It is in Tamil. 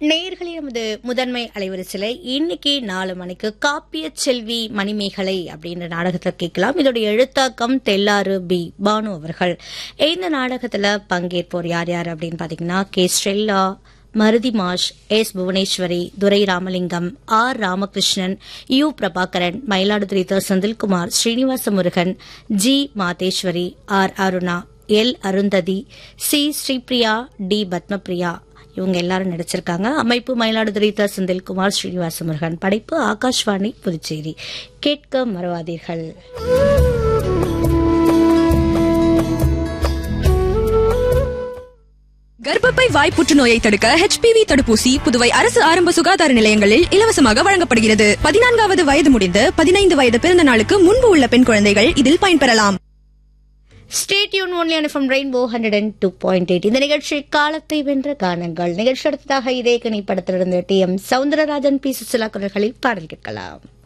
நேயர்களே நமது முதன்மை அலைவரிசையில இன்னைக்கு நாலு மணிக்கு காப்பிய செல்வி மணிமேகலை அப்படின்ற நாடகத்தை கேட்கலாம் இதோடைய எழுத்தாக்கம் தெல்லாறு பி பானு அவர்கள் இந்த நாடகத்துல பங்கேற்போர் யார் யார் அப்படின்னு பாத்தீங்கன்னா கே ஸ்ட்ரெல்லா மருதி மாஷ் S Bhuvaneswari Durai Ramalingam R Ramakrishnan U Prabhakaran Mayiladuthurai த. Senthilkumar Srinivasa Murugan G Madheswari R Aruna L Arundhati C Sripriya T Padmapriya இவங்க எல்லாரும் நடிச்சிருக்காங்க அமைப்பு மயிலாடுதுறை த. செந்தில்குமார் ஸ்ரீனிவாச முருகன் படைப்பு ஆகாஷ்வாணி புதுச்சேரி கேட்க மறவாதீர்கள் கர்ப்பப்பை வாய் புற்றுநோயை தடுக்க ஹெச்பிவி தடுப்பூசி புதுவை அரசு ஆரம்ப சுகாதார நிலையங்களில் இலவசமாக வழங்கப்படுகிறது பதினான்காவது வயது முடிந்து பதினைந்து வயது பிறந்த நாளுக்கு முன்பு உள்ள பெண் குழந்தைகள் இதில் பயன்பெறலாம் ஸ்டேட் யூன் only Anupam Rainbow hundred and two point eight இந்த நிகழ்ச்சி காலத்தை வென்ற கானங்கள் நிகழ்ச்சி அடுத்ததாக இதே கனி படத்திலிருந்து T M Soundararajan P Susheela குரல்களில் பாடல் கேட்கலாம்